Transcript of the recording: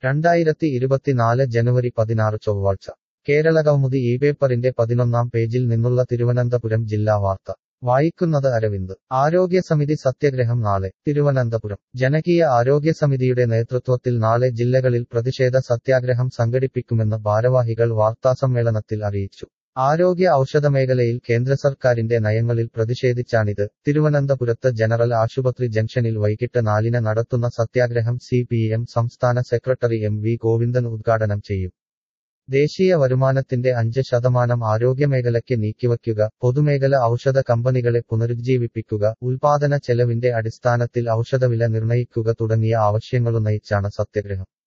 രണ്ടായിരത്തി ഇരുപത്തിനാല് ജനുവരി പതിനാറ് ചൊവ്വാഴ്ച കേരള കൗമുദി ഈ പേപ്പറിന്റെ പതിനൊന്നാം പേജിൽ നിന്നുള്ള തിരുവനന്തപുരം ജില്ലാ വാർത്ത വായിക്കുന്നത് അരവിന്ദ് ആരോഗ്യസമിതി സത്യഗ്രഹം നാളെ തിരുവനന്തപുരം ജനകീയ ആരോഗ്യസമിതിയുടെ നേതൃത്വത്തിൽ നാളെ ജില്ലകളിൽ പ്രതിഷേധ സത്യാഗ്രഹം സംഘടിപ്പിക്കുമെന്ന് ഭാരവാഹികൾ വാർത്താസമ്മേളനത്തിൽ അറിയിച്ചു ആരോഗ്യ ഔഷധമേഖലയിൽ കേന്ദ്ര സർക്കാരിന്റെ നയങ്ങളിൽ പ്രതിഷേധിച്ചാണിത് തിരുവനന്തപുരത്ത് ജനറൽ ആശുപത്രി ജംഗ്ഷനിൽ വൈകിട്ട് നാലിന് നടത്തുന്ന സത്യാഗ്രഹം സി സംസ്ഥാന സെക്രട്ടറി എം വി ഗോവിന്ദൻ ഉദ്ഘാടനം ചെയ്യും ദേശീയ വരുമാനത്തിന്റെ അഞ്ച് ശതമാനം ആരോഗ്യമേഖലയ്ക്ക് നീക്കിവയ്ക്കുക പൊതുമേഖല ഔഷധ കമ്പനികളെ പുനരുജ്ജീവിപ്പിക്കുക ഉൽപാദന ചെലവിന്റെ അടിസ്ഥാനത്തിൽ ഔഷധവില നിർണയിക്കുക തുടങ്ങിയ ആവശ്യങ്ങളുന്നയിച്ചാണ് സത്യഗ്രഹം